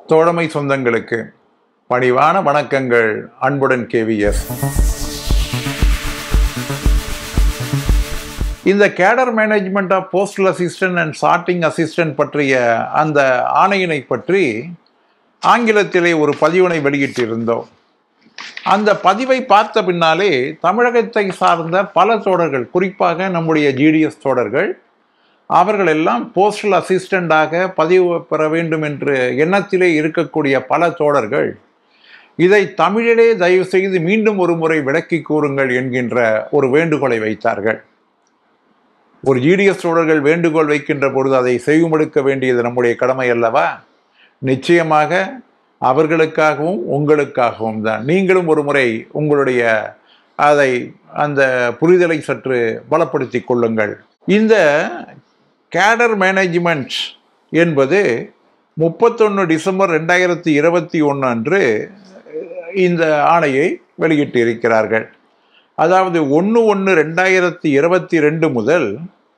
தோழமை சொந்தங்களுக்கு பணிவான வணக்கங்கள் அன்புடன் கேவிஎஸ் இந்த cadre management of postal assistant and sorting assistant பற்றிய அந்த ஆணையினை பற்றி ஆங்கிலத்திலே ஒரு பதிவினை வெளியிட்டிருந்தோம் அந்த பதிவை பார்த்த பின்னாலே தமிழகத்தை சார்ந்த பல தோழர்கள் குறிப்பாக நம்முடைய ஜிடிஎஸ் தோழர்கள் அவர்கள் எல்லாம் போஸ்டல் அசிஸ்டண்டாக பதிவு பெற வேண்டும் என்று எண்ணத்திலே இருக்கக்கூடிய பல தோழர்கள் இதை தமிழிலே தயவு செய்து மீண்டும் ஒரு முறை விளக்கி கூறுங்கள் என்கின்ற ஒரு வேண்டுகோளை வைத்தார்கள் ஒரு ஜிடிஎஸ் தோழர்கள் வேண்டுகோள் வைக்கின்ற பொழுது அதை செய்யுமெடுக்க வேண்டியது நம்முடைய கடமை அல்லவா நிச்சயமாக அவர்களுக்காகவும் உங்களுக்காகவும் தான் நீங்களும் ஒரு முறை உங்களுடைய அதை அந்த புரிதலை சற்று பலப்படுத்தி கொள்ளுங்கள் இந்த கேடர் மேனேஜ்மெண்ட் என்பது முப்பத்தொன்று டிசம்பர் ரெண்டாயிரத்தி இருபத்தி ஒன்று அன்று இந்த ஆணையை வெளியிட்டு இருக்கிறார்கள் அதாவது ஒன்று ஒன்று ரெண்டாயிரத்தி இருபத்தி ரெண்டு முதல்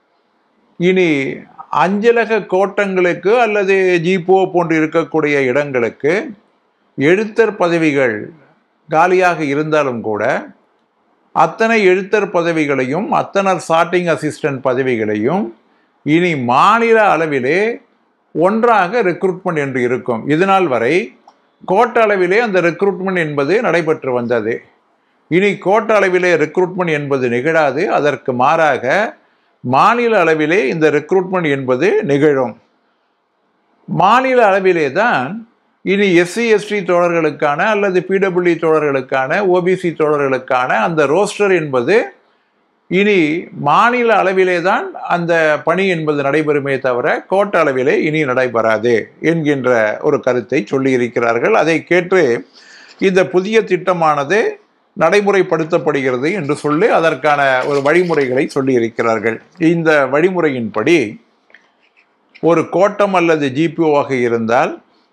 இனி அஞ்சலக கோட்டங்களுக்கு அல்லது ஜிபோ போன்று இருக்கக்கூடிய இடங்களுக்கு எழுத்தர் பதவிகள் காலியாக இருந்தாலும் கூட அத்தனை எழுத்தர் பதவிகளையும் அத்தனர் சார்ட்டிங் அசிஸ்டன்ட் பதவிகளையும் இனி மாநில அளவிலே ஒன்றாக ரெக்ரூட்மெண்ட் என்று இருக்கும் இதுநாள் வரை கோட்ட அளவிலே அந்த ரெக்ரூட்மெண்ட் என்பது நடைபெற்று வந்தது இனி கோட்ட அளவிலே ரெக்ரூட்மெண்ட் என்பது நிகழாது அதற்கு மாறாக மாநில அளவிலே இந்த ரெக்ரூட்மெண்ட் என்பது நிகழும் மாநில அளவிலே தான் இனி எஸ்சி எஸ்டி தோழர்களுக்கான அல்லது பிடபிள்யூ தோழர்களுக்கான ஓபிசி தோழர்களுக்கான அந்த ரோஸ்டர் என்பது இனி மாநில அளவிலே தான் அந்த பணி என்பது நடைபெறுமே தவிர கோட்ட அளவிலே இனி நடைபெறாது என்கின்ற ஒரு கருத்தை சொல்லியிருக்கிறார்கள் அதை கேட்டு இந்த புதிய திட்டமானது நடைமுறைப்படுத்தப்படுகிறது என்று சொல்லி அதற்கான ஒரு வழிமுறைகளை சொல்லியிருக்கிறார்கள் இந்த வழிமுறையின்படி ஒரு கோட்டம் அல்லது ஜிபிஓவாக இருந்தால்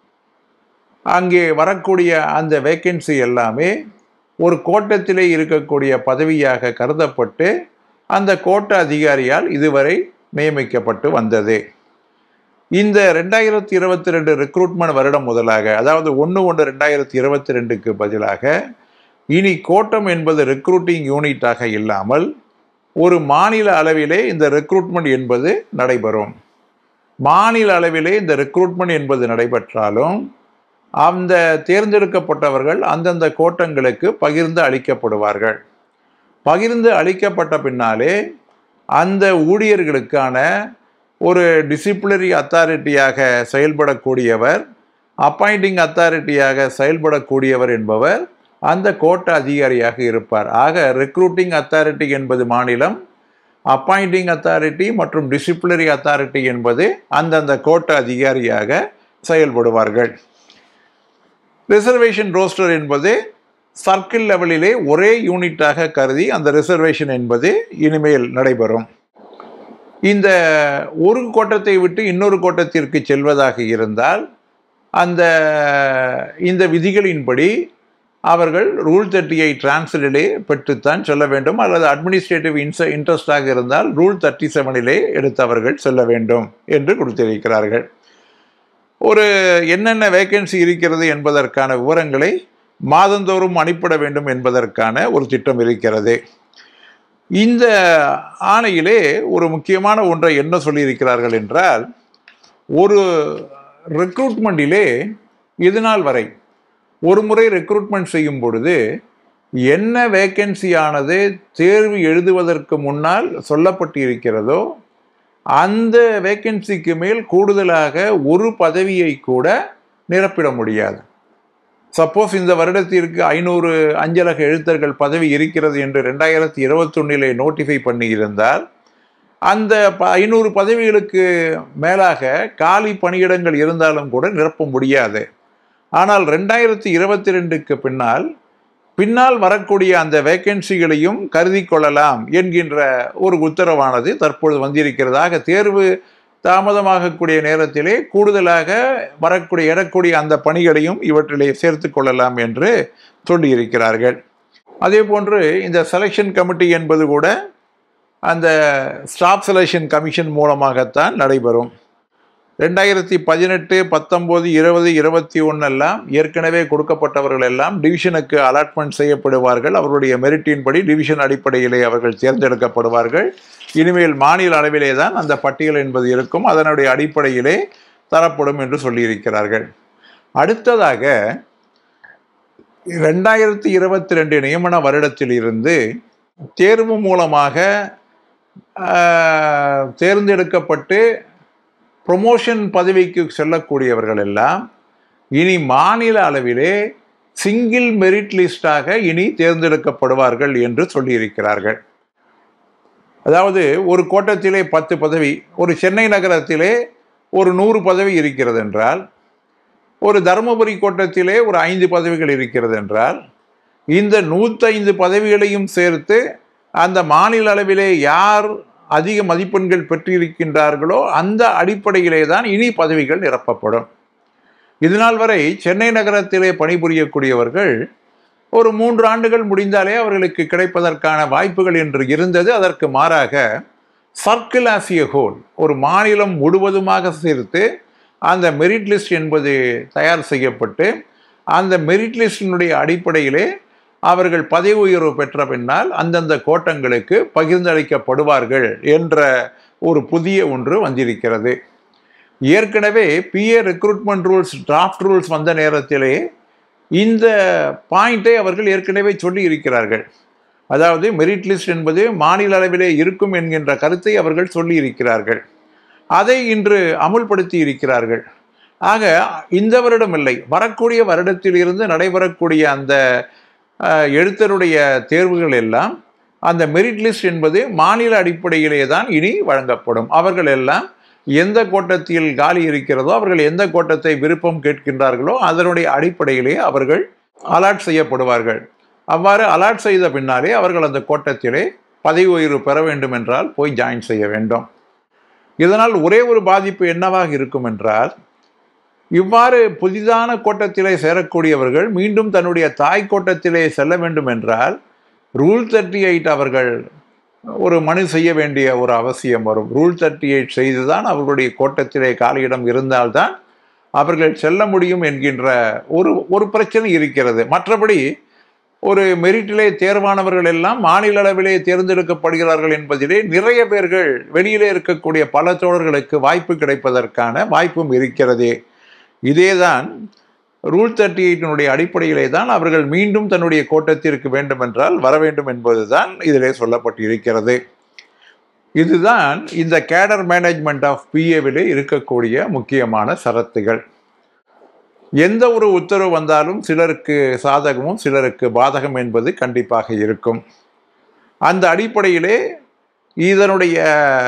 அங்கே வரக்கூடிய அந்த வேக்கன்சி எல்லாமே ஒரு கோட்டத்திலே இருக்கக்கூடிய பதவியாக கருதப்பட்டு அந்த கோட்ட அதிகாரியால் இதுவரை நியமிக்கப்பட்டு வந்தது இந்த ரெண்டாயிரத்தி இருபத்தி ரெண்டு ரெக்ரூட்மெண்ட் வருடம் முதலாக அதாவது ஒன்று ஒன்று ரெண்டாயிரத்தி இருபத்தி ரெண்டுக்கு பதிலாக இனி கோட்டம் என்பது ரெக்ரூட்டிங் யூனிட்டாக இல்லாமல் ஒரு மாநில அளவிலே இந்த ரெக்ரூட்மெண்ட் என்பது நடைபெறும் மாநில அளவிலே இந்த ரெக்ரூட்மெண்ட் என்பது நடைபெற்றாலும் அந்த தேர்ந்தெடுக்கப்பட்டவர்கள் அந்தந்த கோட்டங்களுக்கு பகிர்ந்து அளிக்கப்படுவார்கள் பகிர்ந்து அளிக்கப்பட்ட பின்னாலே அந்த ஊழியர்களுக்கான ஒரு டிசிப்ளினரி அத்தாரிட்டியாக செயல்படக்கூடியவர் அப்பாயிண்டிங் அத்தாரிட்டியாக செயல்படக்கூடியவர் என்பவர் அந்த கோட்ட அதிகாரியாக இருப்பார் ஆக ரெக்ரூட்டிங் அத்தாரிட்டி என்பது மாநிலம் அப்பாயிண்டிங் அத்தாரிட்டி மற்றும் டிசிப்ளினரி அத்தாரிட்டி என்பது அந்தந்த கோட்ட அதிகாரியாக செயல்படுவார்கள் ரிசர்வேஷன் ரோஸ்டர் என்பது சர்க்கிள் லெவலிலே ஒரே யூனிட்டாக கருதி அந்த ரிசர்வேஷன் என்பது இனிமேல் நடைபெறும் இந்த ஒரு கோட்டத்தை விட்டு இன்னொரு கோட்டத்திற்கு செல்வதாக இருந்தால் அந்த இந்த விதிகளின்படி அவர்கள் ரூல் தேர்ட்டியை டிரான்ஸ்ஃபரிலே பெற்றுத்தான் செல்ல வேண்டும் அல்லது அட்மினிஸ்ட்ரேட்டிவ் இன்ச இன்ட்ரெஸ்டாக இருந்தால் ரூல் தேர்ட்டி செவனிலே எடுத்தவர்கள் செல்ல வேண்டும் என்று கொடுத்திருக்கிறார்கள் ஒரு என்னென்ன வேக்கன்சி இருக்கிறது என்பதற்கான விவரங்களை மாதந்தோறும் அனுப்பிட வேண்டும் என்பதற்கான ஒரு திட்டம் இருக்கிறது இந்த ஆணையிலே ஒரு முக்கியமான ஒன்றை என்ன சொல்லியிருக்கிறார்கள் என்றால் ஒரு ரெக்ரூட்மெண்ட்டிலே இதுநாள் வரை ஒரு முறை ரெக்ரூட்மெண்ட் செய்யும் பொழுது என்ன வேக்கன்சியானது தேர்வு எழுதுவதற்கு முன்னால் சொல்லப்பட்டு இருக்கிறதோ அந்த வேக்கன்சிக்கு மேல் கூடுதலாக ஒரு பதவியை கூட நிரப்பிட முடியாது சப்போஸ் இந்த வருடத்திற்கு ஐநூறு அஞ்சலக எழுத்தர்கள் பதவி இருக்கிறது என்று ரெண்டாயிரத்தி இருபத்தொன்னிலே நோட்டிஃபை பண்ணி இருந்தால் அந்த ப ஐநூறு பதவிகளுக்கு மேலாக காலி பணியிடங்கள் இருந்தாலும் கூட நிரப்ப முடியாது ஆனால் ரெண்டாயிரத்தி இருபத்தி ரெண்டுக்கு பின்னால் பின்னால் வரக்கூடிய அந்த வேக்கன்சிகளையும் கருதி கொள்ளலாம் என்கின்ற ஒரு உத்தரவானது தற்பொழுது வந்திருக்கிறதாக தேர்வு தாமதமாகக்கூடிய நேரத்திலே கூடுதலாக வரக்கூடிய எழக்கூடிய அந்த பணிகளையும் இவற்றிலே சேர்த்து கொள்ளலாம் என்று சொல்லியிருக்கிறார்கள் அதே போன்று இந்த செலெக்ஷன் கமிட்டி என்பது கூட அந்த ஸ்டாஃப் செலெக்ஷன் கமிஷன் மூலமாகத்தான் நடைபெறும் ரெண்டாயிரத்தி பதினெட்டு பத்தொம்போது இருபது இருபத்தி ஒன்றெல்லாம் ஏற்கனவே கொடுக்கப்பட்டவர்கள் எல்லாம் டிவிஷனுக்கு அலாட்மெண்ட் செய்யப்படுவார்கள் அவருடைய மெரிட்டின்படி டிவிஷன் அடிப்படையிலே அவர்கள் தேர்ந்தெடுக்கப்படுவார்கள் இனிமேல் மாநில அளவிலே தான் அந்த பட்டியல் என்பது இருக்கும் அதனுடைய அடிப்படையிலே தரப்படும் என்று சொல்லியிருக்கிறார்கள் அடுத்ததாக ரெண்டாயிரத்தி இருபத்தி ரெண்டு நியமன வருடத்தில் இருந்து தேர்வு மூலமாக ஆஹ், தேர்ந்தெடுக்கப்பட்டு ப்ரொமோஷன் பதவிக்கு செல்லக்கூடியவர்கள் எல்லாம் இனி மாநில அளவிலே சிங்கிள் மெரிட் லிஸ்டாக இனி தேர்ந்தெடுக்கப்படுவார்கள் என்று சொல்லியிருக்கிறார்கள் அதாவது ஒரு கோட்டத்திலே பத்து பதவி ஒரு சென்னை நகரத்திலே ஒரு நூறு பதவி இருக்கிறது என்றால் ஒரு தருமபுரி கோட்டத்திலே ஒரு ஐந்து பதவிகள் இருக்கிறது என்றால் இந்த நூற்றைந்து பதவிகளையும் சேர்த்து அந்த மாநில அளவிலே யார் அதிக மதிப்பெண்கள் பெற்றிருக்கின்றார்களோ அந்த அடிப்படையிலே தான் இனி பதவிகள் நிரப்பப்படும் இதுநாள் வரை சென்னை நகரத்திலே பணிபுரியக்கூடியவர்கள் ஒரு மூன்று ஆண்டுகள் முடிந்தாலே அவர்களுக்கு கிடைப்பதற்கான வாய்ப்புகள் என்று இருந்தது அதற்கு மாறாக சர்க்கிள் ஆஸ் எ ஹோல் ஒரு மாநிலம் முழுவதுமாக சேர்த்து அந்த மெரிட் லிஸ்ட் என்பது தயார் செய்யப்பட்டு அந்த மெரிட் லிஸ்டினுடைய அடிப்படையிலே அவர்கள் பதவி உயர்வு பெற்ற பின்னால் அந்தந்த கோட்டங்களுக்கு பகிர்ந்தளிக்கப்படுவார்கள் என்ற ஒரு புதிய ஒன்று வந்திருக்கிறது ஏற்கனவே PA recruitment rules draft rules வந்த நேரத்திலே இந்த பாயிண்டை அவர்கள் ஏற்கனவே சொல்லி இருக்கிறார்கள் அதாவது மெரிட் லிஸ்ட் என்பது மாநில அளவிலே இருக்கும் என்கின்ற கருத்தை அவர்கள் சொல்லி இருக்கிறார்கள் அதை இன்று அமுல்படுத்தி இருக்கிறார்கள் ஆக இந்த வருடம் இல்லை வரக்கூடிய வருடத்தில் இருந்து நடைபெறக்கூடிய அந்த அஹ், எழுத்தருடைய தேர்வுகள் எல்லாம் அந்த மெரிட் லிஸ்ட் என்பது மாநில அடிப்படையிலே தான் இனி வழங்கப்படும் அவர்கள் எல்லாம் எந்த கோட்டத்தில் காலி இருக்கிறதோ அவர்கள் எந்த கோட்டத்தை விருப்பம் கேட்கின்றார்களோ அதனுடைய அடிப்படையிலே அவர்கள் அலாட் செய்யப்படுவார்கள் அவ்வாறு அலாட் செய்த பின்னாலே அவர்கள் அந்த கோட்டத்திலே பதவி உயர்வு பெற வேண்டும் என்றால் போய் ஜாயின் செய்ய வேண்டும் இதனால் ஒரே ஒரு பாதிப்பு என்னவாக இருக்கும் என்றால் இவ்வாறு புதிதான கோட்டத்திலே சேரக்கூடியவர்கள் மீண்டும் தன்னுடைய தாய் கோட்டத்திலே செல்ல வேண்டும் என்றால் ரூல் தேர்ட்டி எயிட் அவர்கள் ஒரு மனு செய்ய வேண்டிய ஒரு அவசியம் வரும் ரூல் தேர்ட்டி எயிட் செய்துதான் அவர்களுடைய கோட்டத்திலே காலியிடம் இருந்தால்தான் அவர்கள் செல்ல முடியும் என்கின்ற ஒரு ஒரு பிரச்சனை இருக்கிறது மற்றபடி ஒரு மெரிட்டிலே தேர்வானவர்கள் எல்லாம் மாநில அளவிலே தேர்ந்தெடுக்கப்படுகிறார்கள் என்பதிலே நிறைய பேர்கள் வெளியிலே இருக்கக்கூடிய பல தோழர்களுக்கு வாய்ப்பு கிடைப்பதற்கான வாய்ப்பும் இருக்கிறது இதேதான் ரூல் தேர்ட்டி எயிட்டினுடைய அடிப்படையிலே தான் அவர்கள் மீண்டும் தன்னுடைய கோட்டத்திற்கு வேண்டுமென்றால் வர வேண்டும் என்பதுதான் இதிலே சொல்லப்பட்டிருக்கிறது இதுதான் இந்த கேடர் மேனேஜ்மெண்ட் ஆஃப் பிஏவிலே இருக்கக்கூடிய முக்கியமான சரத்துகள் எந்த ஒரு உத்தரவு வந்தாலும் சிலருக்கு சாதகமும் சிலருக்கு பாதகம் என்பது கண்டிப்பாக இருக்கும் அந்த அடிப்படையிலே இதனுடைய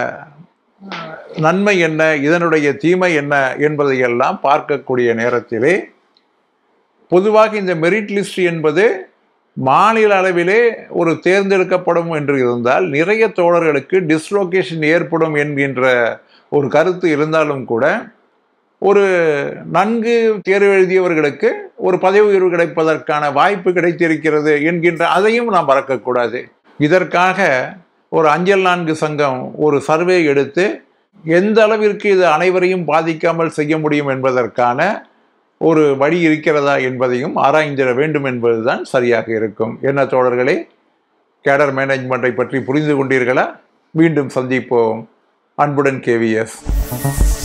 நன்மை என்ன இதனுடைய தீமை என்ன என்பதையெல்லாம் பார்க்கக்கூடிய நேரத்திலே பொதுவாக இந்த மெரிட் லிஸ்ட் என்பது மாநில அளவிலே ஒரு தேர்ந்தெடுக்கப்படும் என்று இருந்தால் நிறைய தோழர்களுக்கு டிஸ்லோகேஷன் ஏற்படும் என்கின்ற ஒரு கருத்து இருந்தாலும் கூட ஒரு நன்கு தேர்வு எழுதியவர்களுக்கு ஒரு பதவி உயர்வு கிடைப்பதற்கான வாய்ப்பு கிடைத்திருக்கிறது என்கின்ற அதையும் நாம் மறக்கக்கூடாது இதற்காக ஒரு அஞ்சல் நான்கு சங்கம் ஒரு சர்வே எடுத்து எந்த அளவிற்கு இது அனைவரையும் பாதிக்காமல் செய்ய முடியும் என்பதற்கான ஒரு வழி இருக்கிறதா என்பதையும் ஆராய்ந்திட வேண்டும் என்பதுதான் சரியாக இருக்கும் என்ன தோழர்களே கேடர் மேனேஜ்மெண்ட்டை பற்றி புரிந்து கொண்டீர்களா மீண்டும் சந்திப்போம் அன்புடன் கேவிஎஸ்